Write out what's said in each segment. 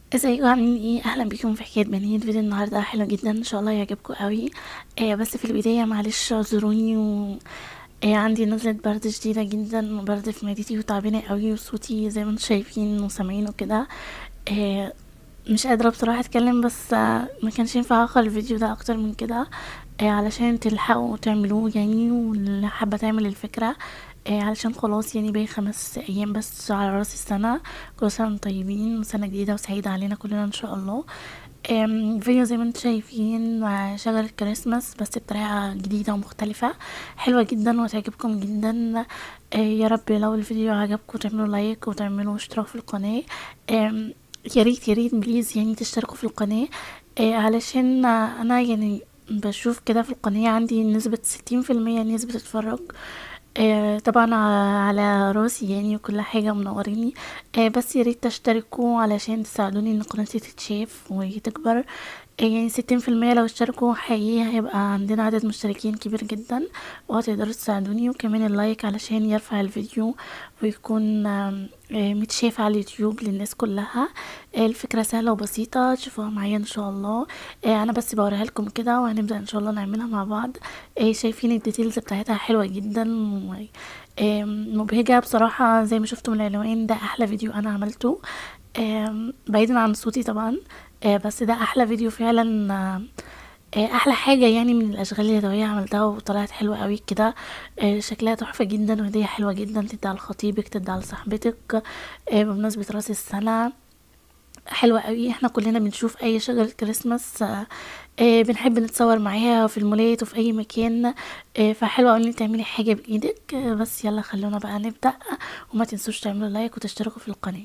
ازيكم عاملين ايه اهلا بيكم في حكايه بنات فيديو النهارده حلو جدا ان شاء الله يعجبكم قوي آه بس في البدايه معلش اعذروني و آه عندي نزلة برد شديدة جدا وبرد في معدتي وتعبانة قوي وصوتي زي ما انتم شايفين وسامعين وكده آه مش قادرة بصراحة اتكلم بس آه ما كانش ينفع اخر الفيديو ده اكتر من كده آه علشان تلحقوا تعملوه يعني واللي حابة تعمل الفكرة آه علشان خلاص يعني باقي خمس ايام بس على راس السنة كل سنة وانتم طيبين وسنة جديدة وسعيدة علينا كلنا ان شاء الله آم، فيديو زي ما انتم شايفين مع شجرة كريسماس بس بطريقة جديدة ومختلفة حلوة جدا وتعجبكم جدا آه، يا رب لو الفيديو عجبكم تعملوا لايك وتعملوا اشتراك في القناة آم، يا ريت يا ريت بليز يعني تشتركوا في القناة آه، علشان آه، انا يعني بشوف كده في القناة عندي نسبة ستين في المية ناس بتتفرج آه، طبعا ع- على راسي يعني وكل حاجة منوريني آه، بس يا ريت تشتركوا علشان تساعدوني ان قناتي تتشاف وتكبر آه، يعني ستين في المية لو اشتركوا حقيقي هيبقى عندنا عدد مشتركين كبير جدا وهتقدروا تساعدوني وكمان اللايك علشان يرفع الفيديو ويكون آم، آه، متشاف على اليوتيوب للناس كلها آه، الفكرة سهلة وبسيطة تشوفوها معايا ان شاء الله آه، انا بس بوريها لكم كده وهنبدأ ان شاء الله نعملها مع بعض آه، شايفين الديتيلز بتاعتها حلوة جدا و آم، مبهجة بصراحة زي ما شفتوا من العنوان ده أحلى فيديو أنا عملته آم، بعيدا عن صوتي طبعا آه، بس ده أحلى فيديو فعلا آه، آه، أحلى حاجة يعني من الأشغال اليدوية عملتها وطلعت حلوة قوي كده آه، شكلها تحفة جدا وهدية حلوة جدا تديها لخطيبك تديها لصاحبتك آه، بمناسبة رأس السنة حلوة قوي احنا كلنا بنشوف اي شجرة كريسماس آه، آه، بنحب نتصور معاها في المولات وفي اي مكان آه، فحلوة قوي ان انت تعملي حاجة بايدك آه، بس يلا خلونا بقى نبدأ وما تنسوش تعملوا لايك وتشتركوا في القناة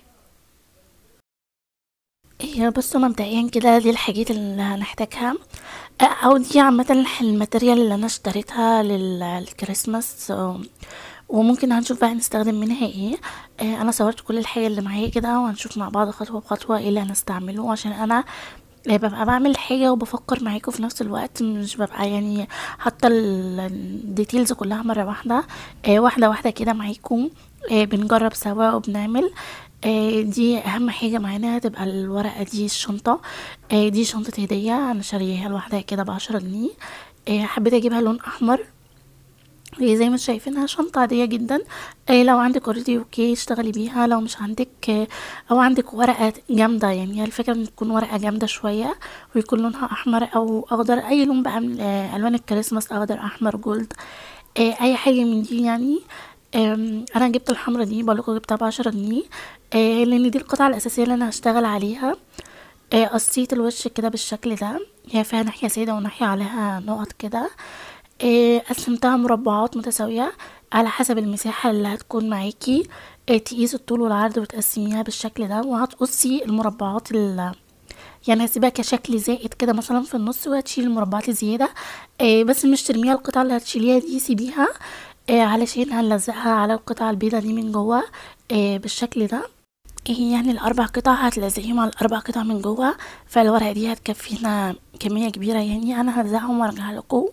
هي بصوا مبدئيا كده دي الحاجات اللي هنحتاجها آه، او دي عامة الح- الماتيريال اللي انا اشتريتها لل- للكريسماس آه، وممكن هنشوف بقى نستخدم منها ايه آه، انا صورت كل الحاجة اللي معايا كده وهنشوف مع بعض خطوة بخطوة ايه اللي هنستعمله عشان انا آه، ببقى بعمل حاجة وبفكر معاكم في نفس الوقت مش ببقى يعني حاطة ال- الديتيلز كلها مرة واحدة آه، واحدة واحدة كده معاكم آه، بنجرب سوا وبنعمل آه، دي اهم حاجة معانا تبقى الورقة دي الشنطة آه، دي شنطة هدية انا شاريها لوحدها كده بعشرة جنيه آه، حبيت اجيبها لون احمر هي زي ما انتوا شايفينها شنطة عادية جدا إيه لو عندك اوريدي اوكي اشتغلي بيها لو مش عندك آه، او عندك ورقة جامدة يعني هي الفكرة ان تكون ورقة جامدة شوية ويكون لونها احمر او اخضر اي لون بقى من آه، الوان الكريسماس اخضر احمر جولد آه، اي حاجة من دي يعني آم، انا جبت الحمرة دي بقولكوا جبتها بعشرة جنيه آه، لان دي القطعة الاساسية اللي انا هشتغل عليها آه، قصيت الوش كده بالشكل ده هي فيها ناحية سودة وناحية عليها نقط كده آه، قسمتها مربعات متساوية على حسب المساحة اللي هتكون معاكي آه، تقيسي الطول والعرض وتقسميها بالشكل ده وهتقصي المربعات ال يعني هسيبها كشكل زائد كده مثلا في النص وهتشيلي المربعات الزيادة آه، بس مش ترميها القطعة اللي هتشيليها دي سيبيها آه، علشان هنلزقها على القطعة البيضة دي من جوه آه، بالشكل ده إيه يعني الاربع قطع هتلزقيهم على الاربع قطع من جوه فالورقه دي هتكفينا كميه كبيره يعني انا هلزقهم وارجع لكم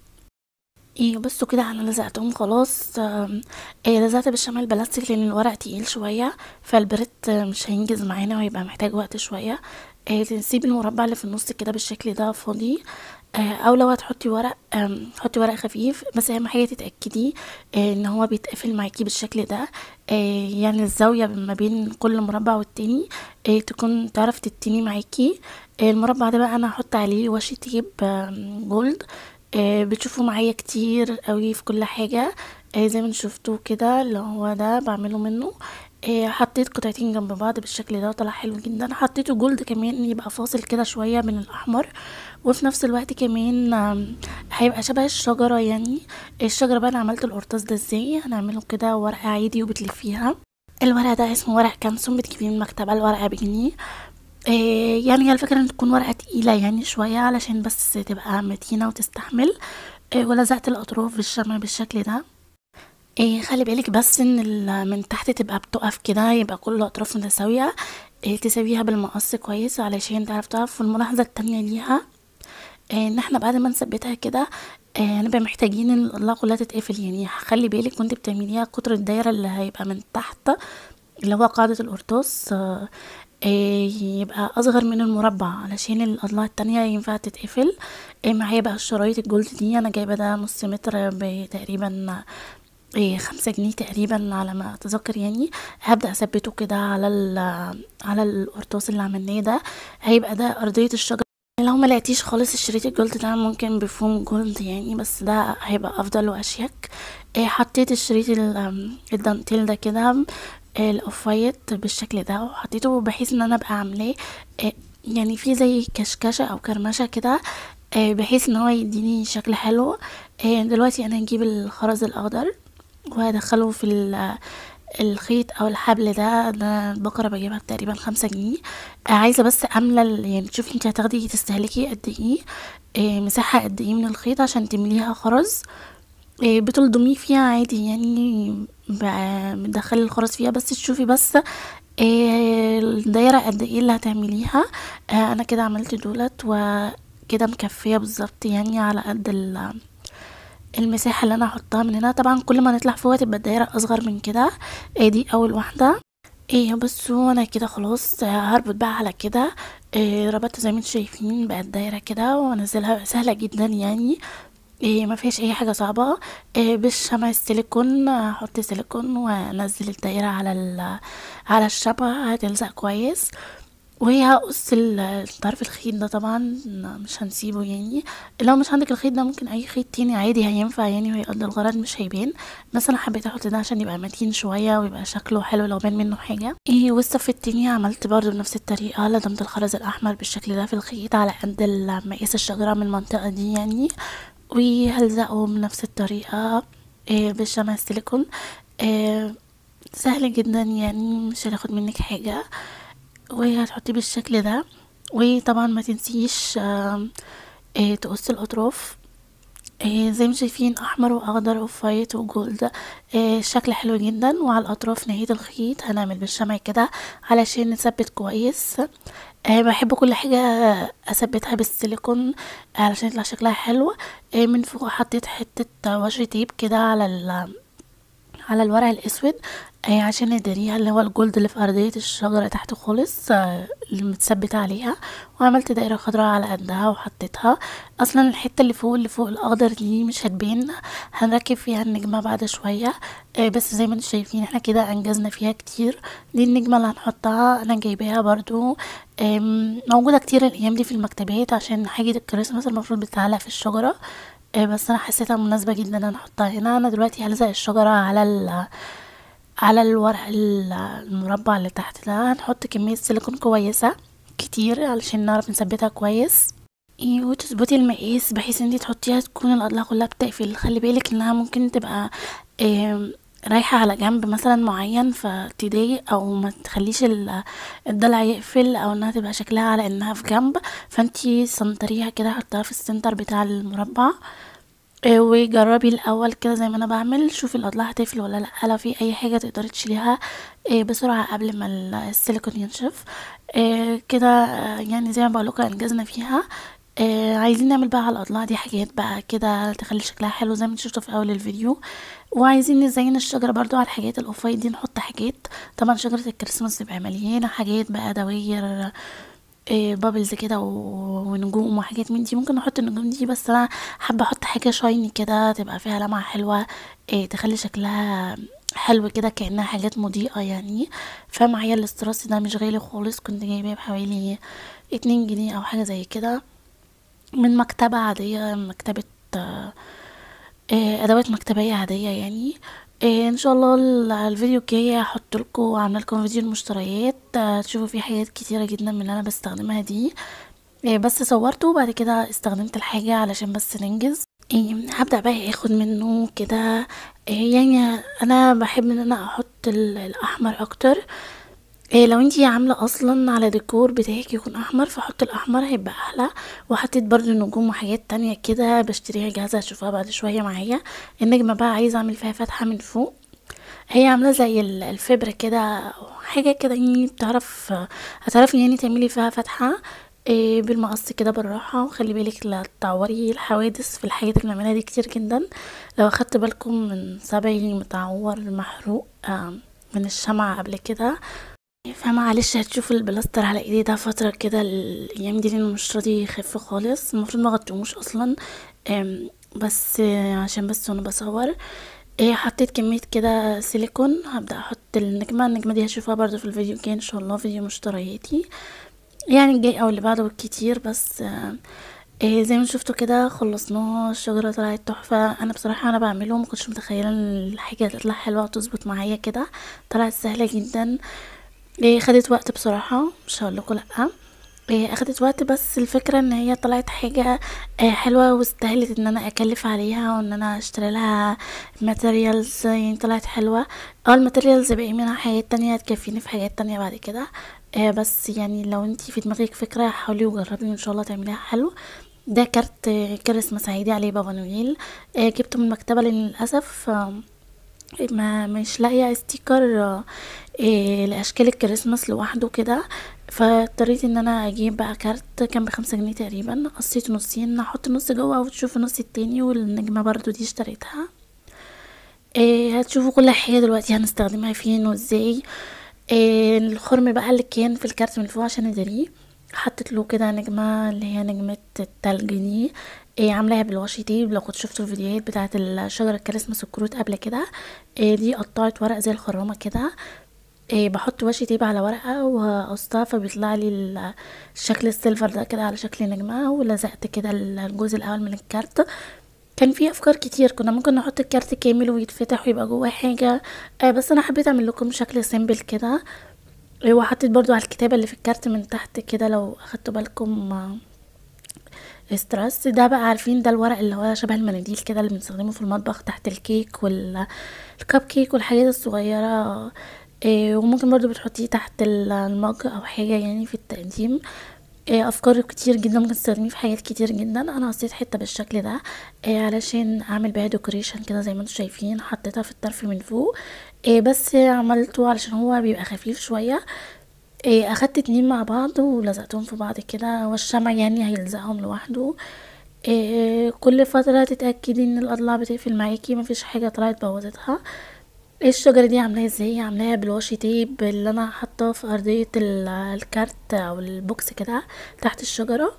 ايه بصوا كده انا لزقتهم خلاص آم، إيه لزقت بالشمع البلاستيك لان الورق تقيل شويه فالبريت مش هينجز معانا وهيبقى محتاج وقت شويه إيه تنسيب المربع اللي في النص كده بالشكل ده فاضي آه، او لو هتحطي ورق آم، حطي ورق خفيف بس اهم حاجه تتاكدي آه، ان هو بيتقفل معاكي بالشكل ده آه، يعني الزاويه ما بين كل مربع والتاني آه، تكون تعرف تتني معاكي آه، المربع ده بقى انا هحط عليه وشي تيب آم، جولد آه، بتشوفوا معايا كتير قوي في كل حاجه آه، زي ما شفتوا كده اللي هو ده بعمله منه آه، حطيت قطعتين جنب بعض بالشكل ده طلع حلو جدا حطيته جولد كمان يبقى فاصل كده شويه من الاحمر وفي نفس الوقت كمان آم، هيبقى شبه الشجره يعني الشجره بقى انا عملت القرطاس ده ازاي هنعمله كده ورقه عادي وبتلفيها الورق ده اسمه ورق كانسون بتجيبيه من المكتبه الورقه بجنيه إيه يعني هي الفكرة ان تكون ورقة تقيلة يعني شوية علشان بس تبقى متينة وتستحمل إيه ولزقت الأطراف بالشمع بالشكل ده إيه خلي بالك بس ان ال- من تحت تبقى بتقف كده يبقى كل الأطراف متساوية إيه تسويها بالمقص كويس علشان تعرف تقف والملاحظة التانية ليها إيه ان احنا بعد ما نثبتها كده إيه هنبقى محتاجين ان الأضلاع كلها تتقفل يعني خلي بالك وانت بتعمليها قطر الدايرة اللي هيبقى من تحت اللي هو قاعدة القرطاس آه، إيه يبقى اصغر من المربع علشان الاضلاع التانية ينفع تتقفل إيه معايا بقى الشرايط الجولد دي انا جايبه ده نص متر بتقريبا إيه خمسة جنيه تقريبا على ما اتذكر يعني هبدا اثبته كده على ال على القرطاس اللي عملناه ده هيبقى ده ارضيه الشجره لو ما لقيتيش خالص الشريط الجولد ده ممكن بفوم جولد يعني بس ده هيبقى افضل واشيك إيه حطيت الشريط ال- الدانتيل ده كده إيه الاوف وايت بالشكل ده وحطيته بحيث ان انا ابقى عاملاه إيه يعني في زي كشكشه او كرمشه كده إيه بحيث ان هو يديني شكل حلو إيه دلوقتي انا هجيب الخرز الاخضر وهدخله في ال- الخيط او الحبل ده ده البقرة بجيبها تقريبا خمسة جنيه آه، عايزة بس املى ال- يعني تشوفي انت هتاخدي تستهلكي قد ايه آه، مساحة قد ايه من الخيط عشان تمليها خرز آه، بتلضميه فيها عادي يعني بقى- بتدخلي الخرز فيها بس تشوفي بس آه، الدايرة قد ايه اللي هتعمليها آه، انا كده عملت دولت وكده مكفية بالظبط يعني على قد ال المساحة اللي انا هحطها من هنا طبعا كل ما نطلع فوق تبقى الدايرة اصغر من كده آه، دي اول واحدة ايه بصوا انا كده خلاص آه، هربط بقى على كده إيه ربطت زي ما انتم شايفين بقت دايره كده وانزلها سهله جدا يعني إيه ما فيهاش اي حاجه صعبه إيه بالشمع السيليكون احط سيليكون وانزل الدايره على ال- على الشمع هتلزق كويس وهي هقص ال- طرف الخيط ده طبعا مش هنسيبه يعني لو مش عندك الخيط ده ممكن اي خيط تاني عادي هينفع يعني وهيقضي الغرض مش هيبان بس انا حبيت احط ده عشان يبقى متين شويه ويبقى شكله حلو لو بان منه حاجه ايه والصف التاني عملت برضو بنفس الطريقه لضمت الخرز الاحمر بالشكل ده في الخيط على قد ال- مقاس الشجره من المنطقه دي يعني وهلزقه بنفس الطريقه إيه بالشمع السيليكون إيه سهل جدا يعني مش هياخد منك حاجه وهتحطيه بالشكل ده وطبعا ما تنسيش آم، إيه تقصي الاطراف إيه زي ما شايفين احمر واخضر وفايت وجولد إيه شكل حلو جدا وعلى الاطراف نهايه الخيط هنعمل بالشمع كده علشان نثبت كويس إيه بحب كل حاجه اثبتها بالسيليكون علشان يطلع شكلها حلو إيه من فوق حطيت حته وشر تيب كده على ال على الورق الاسود آه، عشان نداريها اللي هو الجولد اللي في ارضيه الشجره تحت خالص آه، اللي متثبته عليها وعملت دايره خضراء على قدها وحطيتها اصلا الحته اللي فوق اللي فوق الاخضر دي مش هتبان هنركب فيها النجمه بعد شويه آه، بس زي ما انتم شايفين احنا كده انجزنا فيها كتير دي النجمه اللي هنحطها انا جايباها برضو آم، موجوده كتير الايام دي في المكتبات عشان حاجه الكريسماس المفروض بتتعلق في الشجره آه، بس انا حسيتها مناسبه جدا ان انا احطها هنا انا دلوقتي هلزق الشجره على ال على الورق ال- المربع اللي تحت ده هنحط كمية سيليكون كويسة كتير علشان نعرف نثبتها كويس إيه، وتظبطي المقاس بحيث انتي تحطيها تكون الاضلاع كلها بتقفل خلي بالك انها ممكن تبقى إيه، رايحة على جنب مثلا معين فتضايق او ما تخليش ال- الضلع يقفل او انها تبقى شكلها على انها في جنب فانتي سنتريها كده حطها في السنتر بتاع المربع آه، وجربي الاول كده زي ما انا بعمل شوفي الاضلاع هتقفل ولا لا لو في اي حاجه تقدري تشيليها آه، بسرعه قبل ما ال- السيليكون ينشف آه، كده آه، يعني زي ما بقول لكم انجزنا فيها آه، عايزين نعمل بقى على الاضلاع دي حاجات بقى كده تخلي شكلها حلو زي ما انتوا شفتوا في اول الفيديو وعايزين نزين الشجره برضو على الحاجات الاوفايت دي نحط حاجات طبعا شجره الكريسماس تبقى مليانه حاجات بقى دواير إيه بابلز كده و- ونجوم وحاجات من دي ممكن نحط النجوم دي بس انا حابه احط حاجه شايني كده تبقى فيها لمعه حلوه إيه تخلي شكلها حلو كده كانها حاجات مضيئه يعني فمعايا الاستراس ده مش غالي خالص كنت جايباه بحوالي اتنين جنيه او حاجه زي كده من مكتبه عاديه مكتبه آه، آه، ادوات مكتبيه عاديه يعني آه، ان شاء الله ال- الفيديو الجاي هحط لكم عامله لكم فيديو المشتريات آه، تشوفوا فيه حاجات كتيره جدا من اللي انا بستخدمها دي آه، بس صورته وبعد كده استخدمت الحاجه علشان بس ننجز آه، هبدا بقى اخد منه كده آه، يعني انا بحب ان انا احط ال- الاحمر اكتر إيه لو انتي عاملة اصلا على ديكور بتاعك يكون احمر فحط الاحمر هيبقى احلى وحطيت برضو نجوم وحاجات تانية كده بشتريها جاهزة هتشوفوها بعد شوية معايا النجمة بقى عايزة اعمل فيها فتحة من فوق هي عاملة زي ال- الفبرة كده أو حاجة كده يعني بتعرف هتعرفي يعني تعملي فيها فتحة إيه بالمقص كده بالراحة وخلي بالك لا تعوري الحوادث في الحاجات اللي بنعملها دي كتير جدا لو اخدت بالكم من صبعي متعور محروق آه، من الشمعة قبل كده فمعلش هتشوفوا البلاستر على ايدي ده فترة كده الايام دي لانه مش راضي يخف خالص المفروض ما غطيهوش اصلا أم، بس آه، عشان بس وانا بصور إيه حطيت كمية كده سيليكون هبدأ احط النجمة النجمة دي هشوفها برضو في الفيديو الجاي ان شاء الله فيديو مشترياتي يعني الجاي او اللي بعده بالكتير بس آه، إيه زي ما شفتوا كده خلصناه الشجرة طلعت تحفة انا بصراحة انا بعمله ما كنتش متخيلة ان الحاجة تطلع حلوة وتظبط معايا كده طلعت سهلة جدا إيه خدت وقت بصراحة مش هقول لكم لا إيه اخدت وقت بس الفكرة ان هي طلعت حاجة آه، حلوة واستاهلت ان انا اكلف عليها وان انا اشتري لها ماتيريالز يعني طلعت حلوة اه الماتيريالز باقي منها حاجات تانية تكفيني في حاجات تانية بعد كده آه، بس يعني لو انتي في دماغك فكرة حاولي وجربي وان شاء الله تعمليها حلو ده كارت آه، كريسماس عادي عليه بابا نويل آه، جبته من المكتبة للأسف آه، ما مش لاقيه ستيكر آه، إيه لاشكال الكريسماس لوحده كده فاضطريت ان انا اجيب بقى كارت كان بخمسة جنيه تقريبا قصيته نصين احط نص جوه وتشوف النص التاني والنجمه برضو دي اشتريتها إيه هتشوفوا كل حاجه دلوقتي هنستخدمها فين وازاي إيه الخرم بقى اللي كان في الكارت من فوق عشان اداريه حطيت له كده نجمه اللي هي نجمه التلج دي إيه عاملاها بالواشي تيب لو كنت شفتوا الفيديوهات بتاعه الشجر الكريسماس والكروت قبل كده إيه دي قطعت ورق زي الخرامه كده إيه بحط وشي تيب على ورقة وقصتها فبيطلع لي ال- الشكل السيلفر ده كده على شكل نجمة ولزقت كده الجزء الأول من الكارت كان في أفكار كتير كنا ممكن نحط الكارت كامل ويتفتح ويبقى جواه حاجة آه بس أنا حبيت أعمل لكم شكل سيمبل كده إيه وحطيت برضو على الكتابة اللي في الكارت من تحت كده لو أخدتوا بالكم آه، استرس ده بقى عارفين ده الورق اللي هو شبه المناديل كده اللي بنستخدمه في المطبخ تحت الكيك والكب كيك والحاجات الصغيرة إيه وممكن برضو بتحطيه تحت ال- المج او حاجة يعني في التقديم إيه افكار كتير جدا ممكن تستخدميه في حاجات كتير جدا انا قصيت حته بالشكل ده إيه علشان اعمل بيها ديكوريشن كده زي ما انتم شايفين حطيتها في الطرف من فوق إيه بس عملته علشان هو بيبقى خفيف شويه إيه اخدت اتنين مع بعض ولزقتهم في بعض كده والشمع يعني هيلزقهم لوحده إيه كل فترة تتأكدي ان الاضلاع بتقفل معاكي مفيش حاجة طلعت بوظتها الشجرة دي عاملاها ازاي عاملاها بالواشي تيب اللي انا حاطاه في ارضية ال- الكارت او البوكس كده تحت الشجرة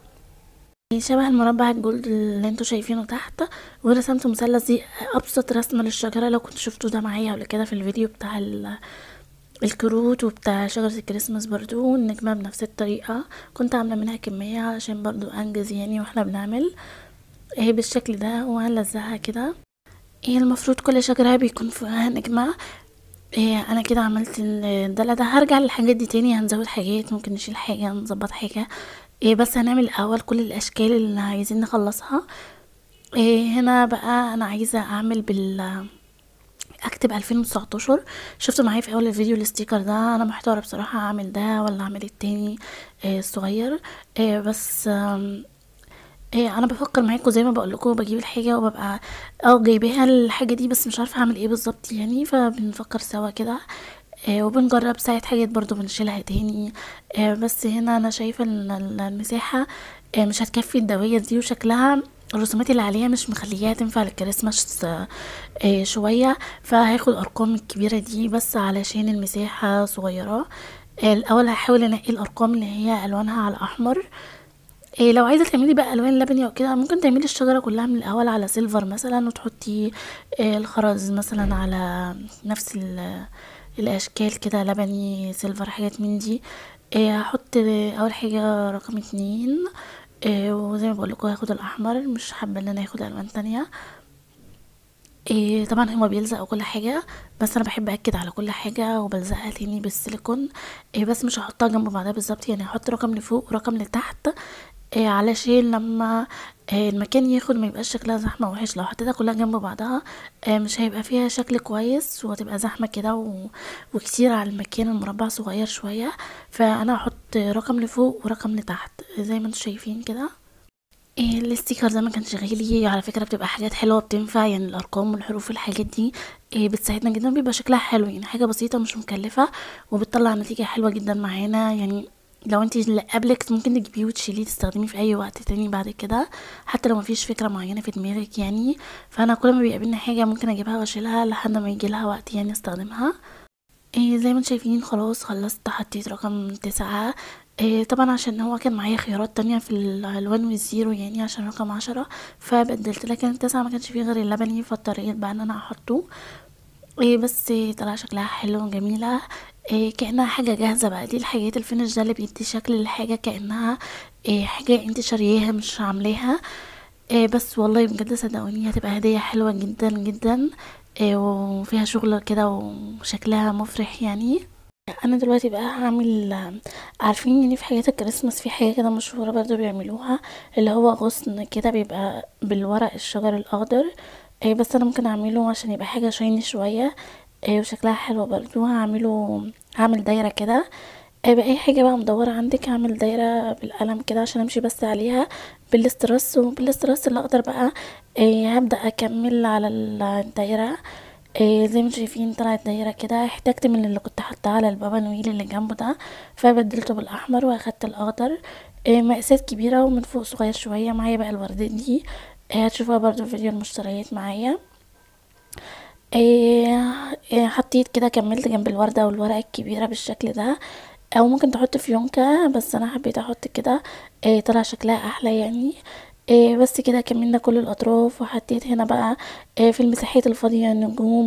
شبه المربع الجولد اللي انتوا شايفينه تحت ورسمت مثلث دي ابسط رسمة للشجرة لو كنت شفتوا ده معايا قبل كده في الفيديو بتاع ال- الكروت وبتاع شجرة الكريسماس برضو النجمة بنفس الطريقة كنت عاملة منها كمية عشان برضو انجز يعني واحنا بنعمل اهي بالشكل ده وهنلزقها كده هي المفروض كل شجرة بيكون فيها نجمة إيه انا كده عملت الدلة ده هرجع للحاجات دي تاني هنزود حاجات ممكن نشيل حاجة نظبط حاجة إيه بس هنعمل الاول كل الاشكال اللي عايزين نخلصها إيه هنا بقى انا عايزة اعمل بال اكتب 2019 شفتوا معايا في اول الفيديو الاستيكر ده انا محتارة بصراحة اعمل ده ولا اعمل التاني إيه الصغير إيه بس آم، إيه انا بفكر معاكم زي ما بقول لكم بجيب الحاجه وببقى اه جايباها الحاجه دي بس مش عارفه اعمل ايه بالظبط يعني فبنفكر سوا كده إيه وبنجرب ساعة حاجات برضو بنشيلها تاني إيه بس هنا انا شايفه ان ال- المساحه إيه مش هتكفي الدوائر دي وشكلها الرسومات اللي عليها مش مخليها تنفع للكريسماس إيه شويه فهاخد الارقام الكبيره دي بس علشان المساحه صغيره إيه الاول هحاول انقي الارقام اللي هي الوانها على احمر إيه لو عايزه تعملي بقى الوان لبني او كده ممكن تعملي الشجره كلها من الاول على سيلفر مثلا وتحطي إيه الخرز مثلا على نفس ال- الاشكال كده لبني سيلفر حاجات من دي إيه هحط اول حاجه رقم اتنين إيه وزي ما بقولكوا هاخد الاحمر مش حابه ان انا اخد الوان تانية إيه طبعا هو بيلزق وكل حاجة بس انا بحب اكد على كل حاجة وبلزقها تاني بالسيليكون إيه بس مش هحطها جنب بعضها بالظبط يعني هحط رقم لفوق ورقم لتحت إيه علشان لما إيه المكان ياخد ما يبقاش شكلها زحمة وحش لو حطيتها كلها جنب بعضها إيه مش هيبقى فيها شكل كويس وهتبقى زحمة كده و... وكتير على المكان المربع صغير شوية فانا هحط رقم لفوق ورقم لتحت زي ما انتم شايفين كده إيه الاستيكر ده ما كانش غالي على فكرة بتبقى حاجات حلوة بتنفع يعني الأرقام والحروف والحاجات دي إيه بتساعدنا جدا بيبقى شكلها حلو يعني حاجة بسيطة مش مكلفة وبتطلع نتيجة حلوة جدا معانا يعني لو انتي اللي قبلك ممكن تجيبيه وتشيليه تستخدميه في اي وقت تاني بعد كده حتى لو مفيش فكرة معينة في دماغك يعني فانا كل ما بيقابلني حاجة ممكن اجيبها واشيلها لحد ما يجي لها وقت يعني استخدمها إيه زي ما انتم شايفين خلاص خلصت حطيت رقم تسعة إيه طبعا عشان هو كان معايا خيارات تانية في الالوان والزيرو يعني عشان رقم عشرة فبدلت لكن التسعة ما كانش فيه غير اللبني فاضطريت بقى ان انا احطه إيه بس طلع شكلها حلو وجميلة إيه كأنها حاجة جاهزة بقى دي الحاجات الفينش ده اللي بيدي شكل الحاجة كأنها إيه حاجة انت شارياها مش عاملاها إيه بس والله بجد صدقوني هتبقى هدية حلوة جدا جدا إيه وفيها شغل كده وشكلها مفرح يعني انا دلوقتي بقى هعمل عارفين ان في حاجات الكريسماس في حاجه كده مشهوره برضو بيعملوها اللي هو غصن كده بيبقى بالورق الشجر الاخضر إيه بس انا ممكن اعمله عشان يبقى حاجه شايني شويه إيه وشكلها حلو برضو هعمله هعمل دايره كده إيه باي حاجه بقى مدوره عندك هعمل دايره بالقلم كده عشان امشي بس عليها بالاسترس وبالاسترس اللي اقدر بقى إيه هبدا اكمل على الدايره إيه زي ما انتوا شايفين طلعت دايره كده احتجت من اللي كنت حاطاه على البابا نويل اللي جنبه ده فبدلته بالاحمر واخدت الاخضر إيه مقاسات كبيره ومن فوق صغير شويه معايا بقى الوردات دي إيه هتشوفوها برضو في فيديو المشتريات معايا إيه إيه حطيت كده كملت جنب الوردة والورقة الكبيرة بالشكل ده او ممكن تحط فيونكة بس انا حبيت احط كده إيه طلع شكلها احلى يعني إيه بس كده كملنا كل الاطراف وحطيت هنا بقى إيه في المساحات الفاضية النجوم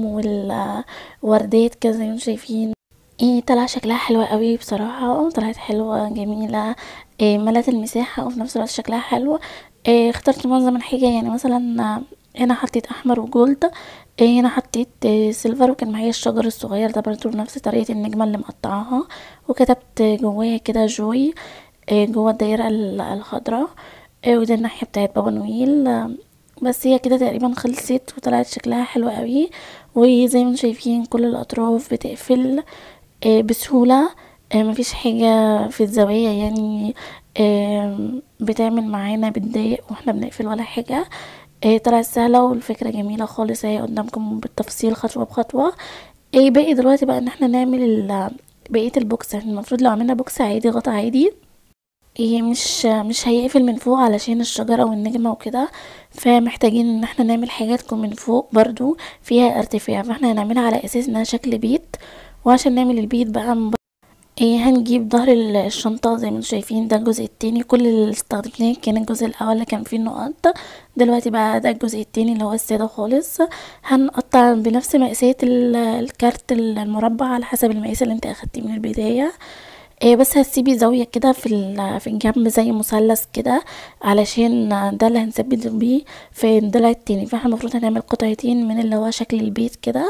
والوردات كده زي ما انتم شايفين ايه طلع شكلها حلوة قوي بصراحة طلعت حلوة جميلة إيه ملت المساحة وفي نفس الوقت شكلها حلو إيه اخترت معظم الحاجة يعني مثلا هنا حطيت احمر وجولد إيه هنا حطيت إيه سيلفر وكان معايا الشجر الصغير ده برضو بنفس طريقة النجمة اللي مقطعاها وكتبت جواها كده جوي إيه جوا الدايرة الخضراء إيه وده الناحية بتاعت بابا نويل بس هي كده تقريبا خلصت وطلعت شكلها حلو قوي وزي ما انتم شايفين كل الاطراف بتقفل إيه بسهولة إيه مفيش حاجة في الزوايا يعني إيه بتعمل معانا بتضايق واحنا بنقفل ولا حاجة إيه طلعت سهلة والفكرة جميلة خالص اهي قدامكم بالتفصيل خطوة بخطوة ايه باقي دلوقتي بقى ان احنا نعمل بقية البوكس يعني المفروض لو عملنا بوكس عادي غطا عادي ايه مش مش هيقفل من فوق علشان الشجرة والنجمة وكده فمحتاجين ان احنا نعمل حاجة تكون من فوق برضو فيها ارتفاع فاحنا هنعملها على اساس انها شكل بيت وعشان نعمل البيت بقى ايه هنجيب ظهر الشنطة زي ما انتم شايفين ده الجزء التاني كل اللي استخدمناه كان الجزء الاول اللي كان فيه النقط دلوقتي بقى ده الجزء التاني اللي هو السادة خالص هنقطع بنفس مقاسات الكارت المربع على حسب المقاس اللي انت اخدتيه من البداية إيه بس هتسيبي زاوية كده في في الجنب زي مثلث كده علشان ده اللي هنثبت بيه في الضلع التاني فاحنا المفروض هنعمل قطعتين من اللي هو شكل البيت كده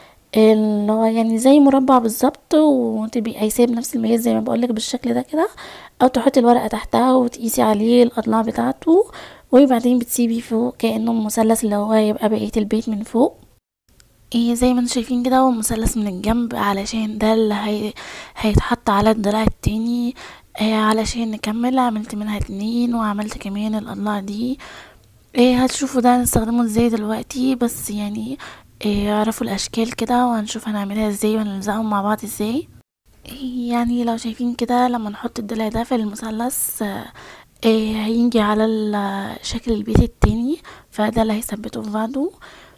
اللي هو يعني زي مربع بالظبط وتبقي قايساه بنفس المقاس زي ما بقولك بالشكل ده كده او تحطي الورقه تحتها وتقيسي عليه الاضلاع بتاعته وبعدين بتسيبي فوق كانه مثلث اللي هو يبقى بقيه البيت من فوق ايه زي ما انتم شايفين كده هو مثلث من الجنب علشان ده اللي هي... هيتحط على الضلع التاني إيه علشان نكمل عملت منها اتنين وعملت كمان الاضلاع دي ايه هتشوفوا ده هنستخدمه ازاي دلوقتي بس يعني إيه اعرفوا الاشكال كده وهنشوف هنعملها ازاي ونلزقهم مع بعض ازاي إيه يعني لو شايفين كده لما نحط الضلع ده في المثلث إيه هيجي على شكل البيت التاني فده اللي هيثبته في بعضه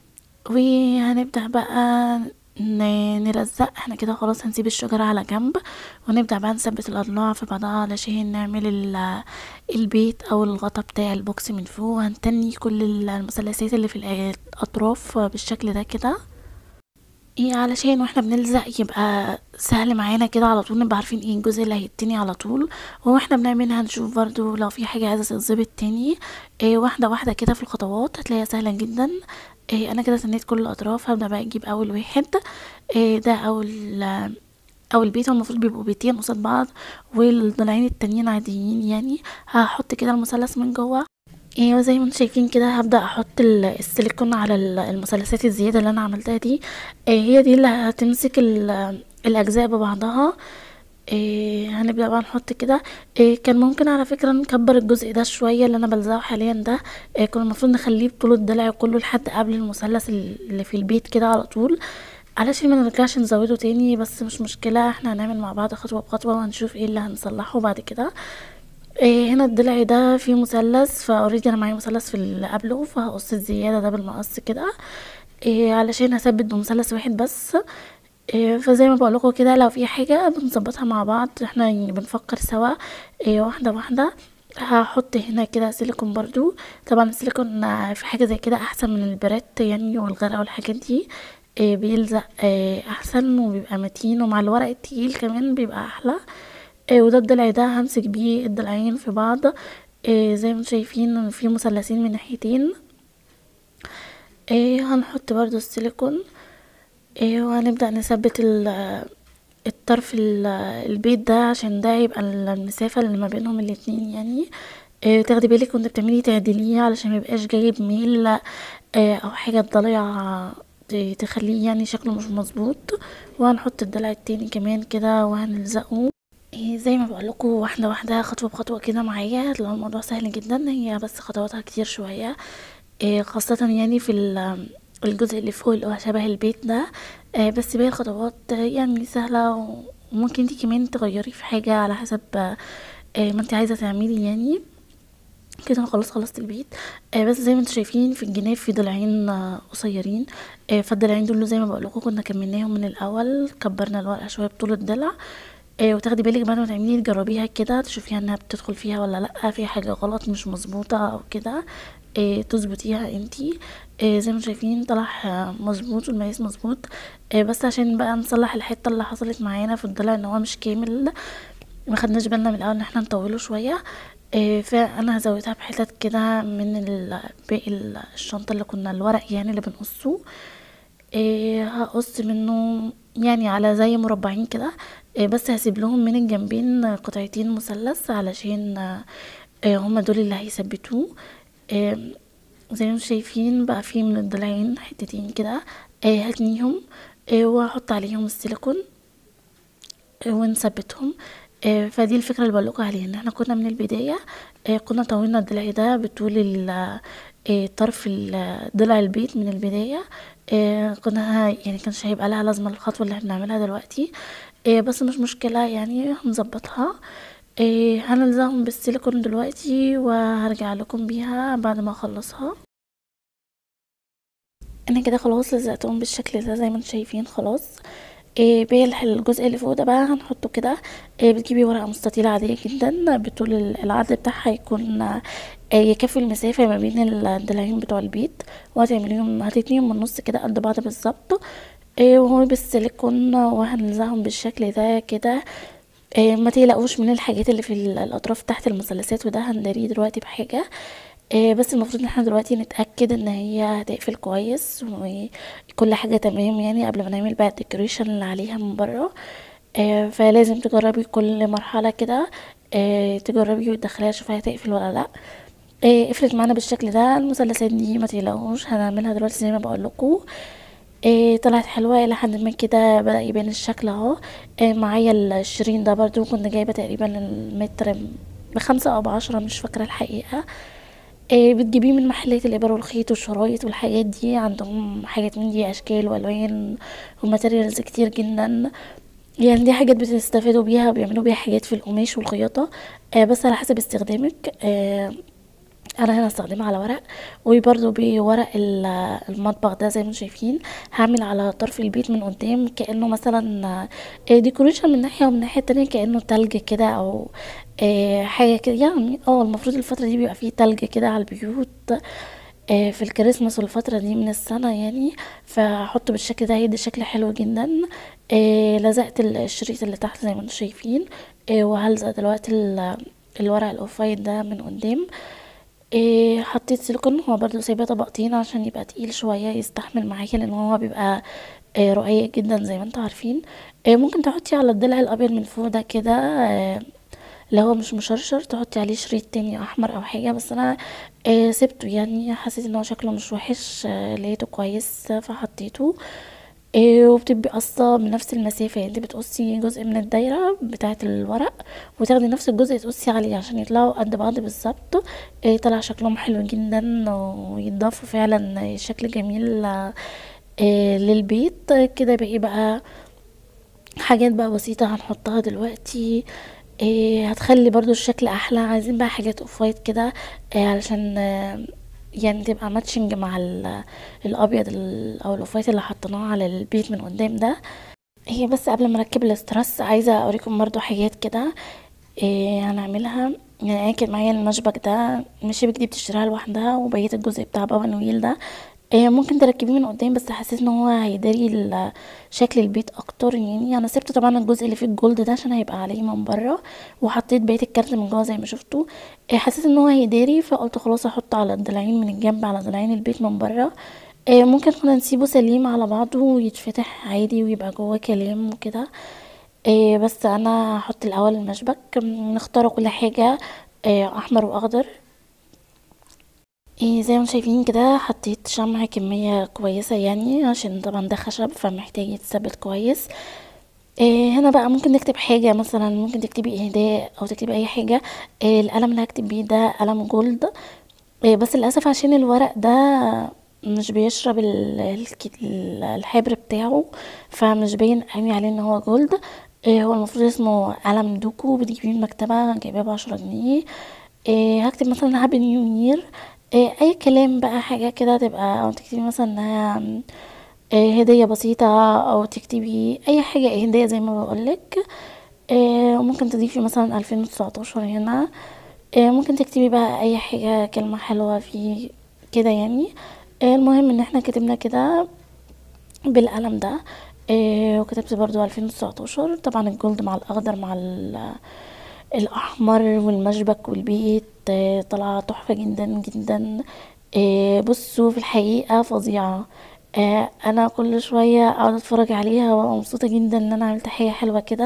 وهنبدأ بقى نلزق احنا كده خلاص هنسيب الشجرة على جنب ونبدأ بقى نثبت الأضلاع في بعضها علشان نعمل البيت أو الغطا بتاع البوكس من فوق وهنتني كل المثلثات اللي في الأطراف بالشكل ده كده ايه علشان واحنا بنلزق يبقى سهل معانا كده على طول نبقى عارفين ايه الجزء اللي هيتني على طول واحنا بنعملها نشوف برضو لو في حاجة عايزة تتظبط تاني ايه واحدة واحدة كده في الخطوات هتلاقيها سهلة جدا إيه انا كده تنيت كل الاطراف هبدا بقى اجيب اول واحد إيه ده اول اول بيت هو المفروض بيبقوا بيتين قصاد بعض والضلعين التانيين عاديين يعني هحط كده المثلث من جوه ايه وزي ما انتم شايفين كده هبدا احط السيليكون على المثلثات الزياده اللي انا عملتها دي إيه هي دي اللي هتمسك الاجزاء ببعضها إيه هنبدأ بقى نحط كده إيه كان ممكن على فكرة نكبر الجزء ده شوية اللي انا بلزقه حاليا ده إيه كنا المفروض نخليه بطول الضلع كله لحد قبل المثلث اللي في البيت كده على طول علشان ما نرجعش نزوده تاني بس مش مشكلة احنا هنعمل مع بعض خطوة بخطوة وهنشوف ايه اللي هنصلحه بعد كده إيه هنا الضلع ده فيه مثلث فاوريدي انا معايا مثلث في اللي قبله فهقص الزيادة ده بالمقص كده إيه علشان هثبت بمثلث واحد بس إيه فزي ما بقولكوا كده لو في حاجة بنظبطها مع بعض احنا يعني بنفكر سوا إيه واحدة واحدة هحط هنا كده سيليكون برضو طبعا السيليكون آه، في حاجة زي كده احسن من البريت يعني والغرق والحاجات دي إيه بيلزق إيه احسن وبيبقى متين ومع الورق التقيل كمان بيبقى احلى إيه وده الضلع ده همسك بيه الضلعين في بعض إيه زي ما انتم شايفين في مثلثين من ناحيتين إيه هنحط برضو السيليكون إيه وهنبدأ نثبت ال- الطرف ال- البيت ده عشان ده يبقى المسافة اللي ما بينهم الاتنين يعني إيه تاخدي بالك وانت بتعملي تعدليه علشان ميبقاش جايب ميل إيه او حاجة ضليع ت- تخليه يعني شكله مش مظبوط وهنحط الضلع التاني كمان كده وهنلزقه إيه زي ما بقولكوا واحدة واحدة خطوة بخطوة كده معايا هتلاقوا الموضوع سهل جدا هي بس خطواتها كتير شوية إيه خاصة يعني في ال- الجزء اللي فوق اللي هو شبه البيت ده آه، بس باقي الخطوات آه، يعني سهلة و- وممكن انتي كمان تغيري في حاجة على حسب آه، ما انتي عايزة تعملي يعني كده انا خلاص خلصت البيت آه بس زي ما انتم شايفين في الجناب في ضلعين آه قصيرين آه فالضلعين دول زي ما بقولكوا كنا كملناهم من الاول كبرنا الورقه شويه بطول الضلع آه وتاخدي بالك بعد ما تعملي تجربيها كده تشوفيها انها بتدخل فيها ولا لا في حاجه غلط مش مظبوطه او كده آه تظبطيها انتي آه زي ما انتم شايفين طلع آه، مظبوط والمقاس مظبوط آه بس عشان بقى نصلح الحته اللي حصلت معانا في الضلع ان هو مش كامل ما خدناش بالنا من الاول ان احنا نطوله شويه إيه فانا هزودها بحتت كده من ال- باقي ال- الشنطه اللي كنا الورق يعني اللي بنقصه إيه هقص منه يعني على زي مربعين كده إيه بس هسيب لهم من الجنبين قطعتين مثلث علشان إيه هما دول اللي هيثبتوه إيه زي ما انتم شايفين بقى فيه من الضلعين حتتين كده إيه هتنيهم إيه وهحط عليهم السيليكون ونثبتهم آه، فدي الفكرة اللي بقولكوا عليها ان احنا كنا من البداية آه، كنا طولنا الضلع ده بطول ال- آه، طرف ال- ضلع البيت من البداية آه، كنا ه- يعني كانش هيبقى لها لازمة الخطوة اللي احنا بنعملها دلوقتي آه، بس مش مشكلة يعني هنظبطها آه، هنلزقهم بالسيليكون دلوقتي وهرجع لكم بيها بعد ما اخلصها انا كده خلاص لزقتهم بالشكل ده زي ما انتم شايفين خلاص إيه باقي الح- الجزء اللي فوق ده بقى هنحطه كده إيه بتجيبي ورقة مستطيلة عادية جدا بطول ال- العرض بتاعها يكون إيه يكفي المسافة ما بين الضلعين بتوع البيت وهتعمليهم هتتنيهم من النص كده قد بعض بالظبط إيه وهو بالسيليكون وهنلزقهم بالشكل ده كده إيه ما تقلقوش من الحاجات اللي في ال- الاطراف تحت المثلثات وده هنداريه دلوقتي بحاجه إيه بس المفروض ان احنا دلوقتي نتاكد ان هي هتقفل كويس وكل حاجه تمام يعني قبل ما نعمل بقى الديكوريشن اللي عليها من بره إيه فلازم تجربي كل مرحله كده إيه تجربي وتدخليها شوفي هتقفل ولا لا إيه قفلت معانا بالشكل ده المثلثات دي ما تقلقوش هنعملها دلوقتي زي ما بقول لكم إيه طلعت حلوة إلى حد ما كده بدأ يبان الشكل اهو إيه معايا الشرين ده برضو كنت جايبة تقريبا المتر بخمسة أو بعشرة مش فاكرة الحقيقة إيه بتجيبيه من محلات الإبر والخيط والشرايط والحاجات دي عندهم حاجات من دي أشكال وألوان وماتيريالز كتير جدا يعني دي حاجات بتستفادوا بيها بيعملوا بيها حاجات في القماش والخياطة آه بس على حسب استخدامك آه انا هنا هستخدمها على ورق وبرده بورق ال- المطبخ ده زي ما انتم شايفين هعمل على طرف البيت من قدام كانه مثلا آه، ديكوريشن من ناحيه ومن ناحيه تانية كانه تلج كده او آه، حاجه كده يعني اه المفروض الفتره دي بيبقى فيه تلج كده على البيوت آه، في الكريسماس والفترة دي من السنة يعني فهحطه بالشكل ده هيدي شكل حلو جدا آه، لزقت الشريط اللي تحت زي ما انتم شايفين آه، وهلزق دلوقتي ال- الورق الاوفايت ده من قدام إيه حطيت سيليكون هو برضو سايباه طبقتين عشان يبقى تقيل شوية يستحمل معاكي لان هو بيبقى إيه رقيق جدا زي ما انتوا عارفين إيه ممكن تحطي على الضلع الابيض من فوق ده كده إيه اللي هو مش مشرشر تحطي عليه شريط تاني احمر او حاجة بس انا إيه سبته يعني حسيت ان هو شكله مش وحش إيه لقيته كويس فحطيته إيه وبتبقي قصة بنفس المسافة يعني انت بتقصي جزء من الدايرة بتاعة الورق وتاخدي نفس الجزء تقصي عليه عشان يطلعوا قد بعض بالظبط إيه طلع شكلهم حلو جدا ويضافوا فعلا شكل جميل إيه للبيت كده بقي بقى حاجات بقى بسيطة هنحطها دلوقتي إيه هتخلي برضو الشكل احلى عايزين بقى حاجات اوف وايت كده إيه علشان آه، يعني تبقى ماتشنج مع ال- الابيض ال- او الاوف وايت اللي حطيناه على البيت من قدام ده هي بس قبل ما اركب الاسترس عايزه اوريكم برضو حاجات كده إيه هنعملها يعني انا كان معايا المشبك ده مش دي بتشتريها لوحدها وبقيت الجزء بتاع بابا نويل ده إيه ممكن تركبيه من قدام بس حسيت ان هو هيداري ال- شكل البيت اكتر يعني انا سبت طبعا الجزء اللي فيه الجولد ده عشان هيبقى عليه من بره وحطيت بقيه الكارت من جوه زي ما شفتوا إيه حسيت ان هو هيداري فقلت خلاص احطه على الضلعين من الجنب على ضلعين البيت من بره إيه ممكن كنا نسيبه سليم على بعضه ويتفتح عادي ويبقى جواه كلام وكده إيه بس انا هحط الاول المشبك نختار كل حاجه إيه احمر واخضر إيه زي ما شايفين كده حطيت شمع كميه كويسه يعني عشان طبعا ده خشب فمحتاج يتثبت كويس إيه هنا بقى ممكن نكتب حاجه مثلا ممكن تكتبي اهداء او تكتبي اي حاجه إيه القلم اللي هكتب بيه ده قلم جولد إيه بس للاسف عشان الورق ده مش بيشرب ال- الك- ال- الحبر بتاعه فمش باين قوي عليه ان هو جولد إيه هو المفروض اسمه قلم دوكو بتجيبيه من المكتبة جايباه بعشرة جنيه إيه هكتب مثلا هابي نيو يير إيه اي كلام بقى حاجة كده تبقى او تكتبي مثلا انها إيه هدية بسيطة او تكتبي اي حاجة هدية زي ما بقولك إيه وممكن تضيفي مثلا الفين وتسعتاشر هنا إيه ممكن تكتبي بقى اي حاجة كلمة حلوة في كده يعني إيه المهم ان احنا كتبنا كده بالقلم ده إيه وكتبت برضو الفين وتسعتاشر طبعا الجولد مع الاخضر مع ال- الاحمر والمشبك والبيت إيه طلع تحفة جدا جدا إيه بصوا في الحقيقة فظيعة إيه انا كل شوية اقعد اتفرج عليها وابقى مبسوطة جدا ان انا عملت حاجة حلوة كده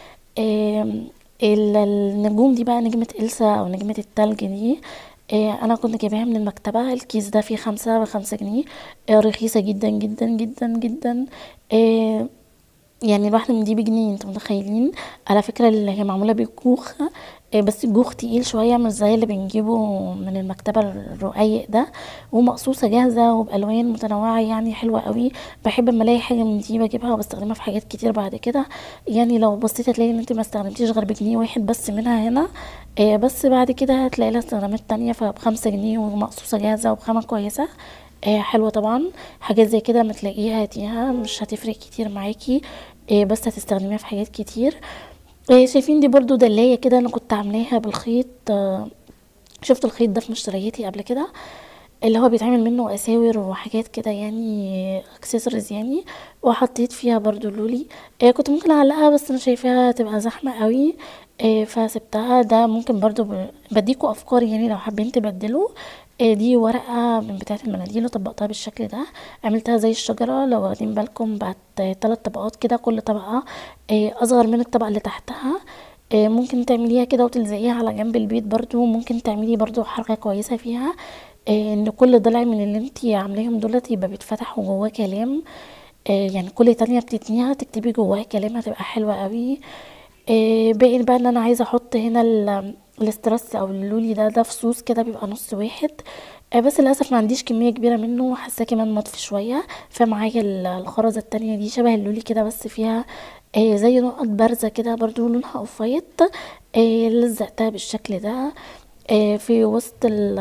إيه ال- النجوم دي بقى نجمة إلسا او نجمة التلج دي إيه انا كنت جايباها من المكتبة الكيس ده فيه خمسة بخمسة جنيه إيه رخيصة جدا جدا جدا جدا إيه يعني الواحدة من دي بجنيه انتوا متخيلين على فكرة اللي هي معمولة بالجوخ إيه بس الجوخ تقيل شوية مش زي اللي بنجيبه من المكتبة الرقيق ده ومقصوصة جاهزة وبألوان متنوعة يعني حلوة قوي بحب اما الاقي حاجة من دي بجيبها وبستخدمها في حاجات كتير بعد كده يعني لو بصيت هتلاقي ان انت ما استخدمتيش غير بجنيه واحد بس منها هنا إيه بس بعد كده هتلاقي لها استخدامات تانية فبخمسة جنيه ومقصوصة جاهزة وبخامة كويسة إيه حلوة طبعا حاجات زي كده ما تلاقيها هاتيها مش هتفرق كتير معاكي إيه بس هتستخدميها في حاجات كتير إيه شايفين دي برضو دلاية كده انا كنت عاملاها بالخيط آه، شفت الخيط ده في مشترياتي قبل كده اللي هو بيتعمل منه اساور وحاجات كده يعني اكسسوارز يعني وحطيت فيها برضو لولي إيه كنت ممكن اعلقها بس انا شايفاها تبقى زحمة قوي إيه فسبتها ده ممكن برضو ب- بديكوا افكار يعني لو حابين تبدلوا إيه دي ورقة من بتاعة المناديل وطبقتها بالشكل ده عملتها زي الشجرة لو واخدين بالكم بعد تلات طبقات كده كل طبقة إيه اصغر من الطبقة اللي تحتها إيه ممكن تعمليها كده وتلزقيها على جنب البيت برضو ممكن تعملي برضو حركة كويسة فيها إيه ان كل ضلع من اللي انتي عاملاهم دولت يبقى بيتفتح وجواه كلام إيه يعني كل تانية بتتنيها تكتبي جواها كلام هتبقى حلوة قوي إيه باقي بقى ان انا عايزة احط هنا ال- الاسترس او اللولي ده ده فصوص كده بيبقى نص واحد آه، بس للاسف ما عنديش كميه كبيره منه حاساه كمان مطفي شويه فمعايا ال- الخرزه التانية دي شبه اللولي كده بس فيها آه، زي نقط بارزه كده برضو لونها اوف وايت آه، لزقتها بالشكل ده آه، في وسط ال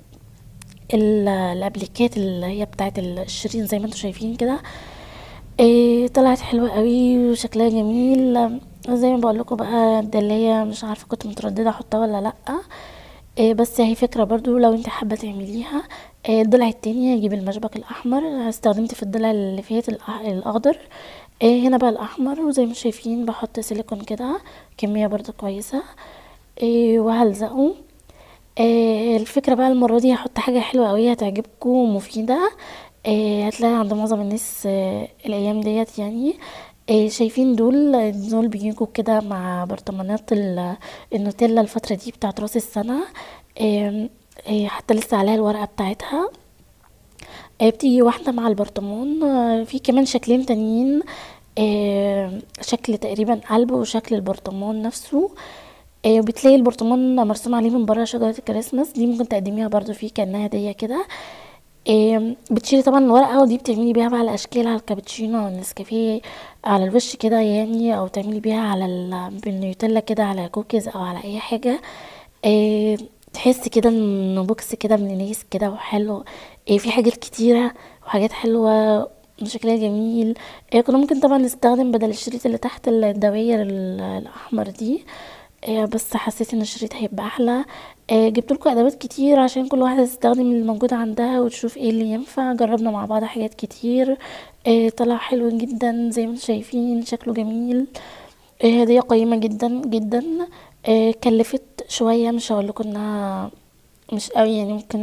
ال- الابليكات اللي هي بتاعت الشيرين زي ما انتم شايفين كده إيه طلعت حلوة قوي وشكلها جميل زي ما بقول لكم بقى ده اللي هي مش عارفه كنت متردده احطها ولا لا إيه بس هي فكره برضو لو انت حابه تعمليها إيه الضلع التاني هجيب المشبك الاحمر استخدمت في الضلع اللي فات الأح- الاخضر إيه هنا بقى الاحمر وزي ما شايفين بحط سيليكون كده كميه برضو كويسه إيه وهلزقه آه، الفكرة بقى المرة دي هحط حاجة حلوة قوي هتعجبكم ومفيدة آه، هتلاقي عند معظم الناس آه، الأيام ديت يعني آه، شايفين دول دول بيجوا كده مع برطمانات ال- النوتيلا الفترة دي بتاعت راس السنة آم، آه، حتى لسه عليها الورقة بتاعتها آه، بتيجي واحدة مع البرطمان آه، في كمان شكلين تانيين آه، شكل تقريبا قلب وشكل البرطمان نفسه آه، بتلاقي البرطمان مرسوم عليه من بره شجرة الكريسماس دي ممكن تقدميها برضو فيه كأنها هدية كده آم، بتشيلي طبعا الورقة ودي بتعملي بيها بقى الأشكال على الكابتشينو أو النسكافيه على الوش كده يعني أو تعملي بيها على ال... بالنيوتيلا كده على كوكيز أو على أي حاجة آه، تحسي كده انه بوكس كده من نيس كده وحلو آه، في حاجات كتيرة وحاجات حلوة شكلها جميل آه كنا ممكن طبعا نستخدم بدل الشريط اللي تحت الدواير ال- الاحمر دي آه بس حسيت ان الشريط هيبقى احلى آه جبت لكم ادوات كتير عشان كل واحده تستخدم اللي موجود عندها وتشوف ايه اللي ينفع جربنا مع بعض حاجات كتير آه طلع حلو جدا زي ما انتم شايفين شكله جميل آه هديه قيمه جدا جدا آه كلفت شويه مش هقول لكم انها مش قوي يعني ممكن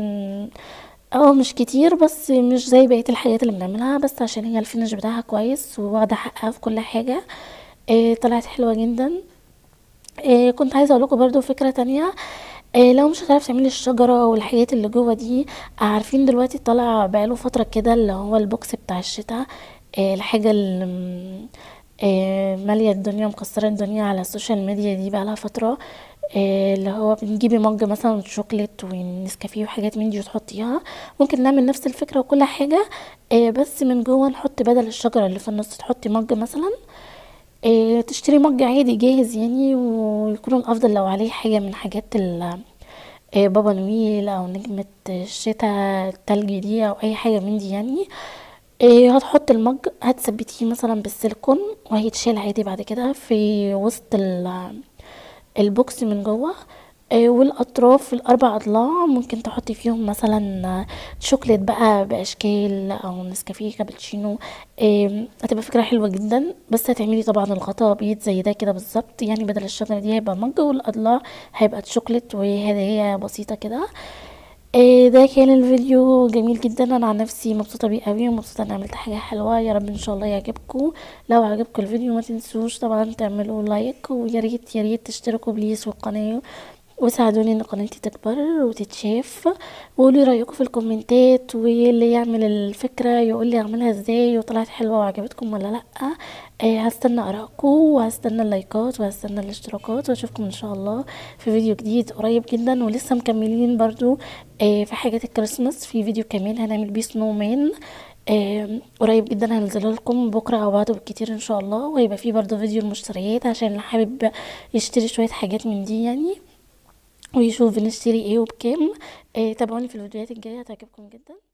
اه مش كتير بس مش زي بقية الحاجات اللي بنعملها بس عشان هي الفينش بتاعها كويس وواخدة حقها في كل حاجة آه طلعت حلوة جدا آه كنت عايزة اقولكم برضو فكرة تانية آه لو مش هتعرف تعملي الشجرة والحاجات اللي جوه دي عارفين دلوقتي طالع بقاله فترة كده اللي هو البوكس بتاع الشتاء آه الحاجة اللي م- آه مالية الدنيا مكسرة الدنيا على السوشيال ميديا دي بقالها فترة آه اللي هو بنجيبي مج مثلا شوكليت ونسكافيه وحاجات من دي وتحطيها ممكن نعمل نفس الفكرة وكل حاجة آه بس من جوه نحط بدل الشجرة اللي في النص تحطي مج مثلا إيه تشتري مج عادي جاهز يعني ويكون الافضل لو عليه حاجه من حاجات ال إيه بابا نويل او نجمة الشتا التلج دي او اي حاجه من دي يعني إيه هتحط المج هتثبتيه مثلا بالسيليكون وهيتشال عادي بعد كده في وسط ال- البوكس من جوه آه، والاطراف الاربع اضلاع ممكن تحطي فيهم مثلا آه، شوكليت بقى باشكال او نسكافيه كابتشينو آم، هتبقى فكره حلوه جدا بس هتعملي طبعا الغطا بيض زي ده كده بالظبط يعني بدل الشجره دي هيبقى مج والاضلاع هيبقى شوكليت وهدايا بسيطه كده آه، ده كان الفيديو جميل جدا انا عن نفسي مبسوطه بيه قوي ومبسوطه اني عملت حاجه حلوه يا رب ان شاء الله يعجبكم لو عجبكم الفيديو ما تنسوش طبعا تعملوا لايك ويا ريت يا ريت تشتركوا بليز في القناه وساعدوني ان قناتي تكبر وتتشاف وقولوا رايكم في الكومنتات واللي يعمل الفكره يقول لي اعملها ازاي وطلعت حلوه وعجبتكم ولا لا آه هستنى ارائكم وهستنى اللايكات وهستنى الاشتراكات واشوفكم ان شاء الله في فيديو جديد قريب جدا ولسه مكملين برضو آه في حاجات الكريسماس في فيديو كمان هنعمل بيه سنو مان آه قريب جدا هنزله لكم بكره او بعده بالكتير ان شاء الله وهيبقى فيه برضو فيديو المشتريات عشان اللي حابب يشتري شويه حاجات من دي يعني ويشوف بنشتري ايه وبكام آه تابعوني في الفيديوهات الجايه هتعجبكم جدا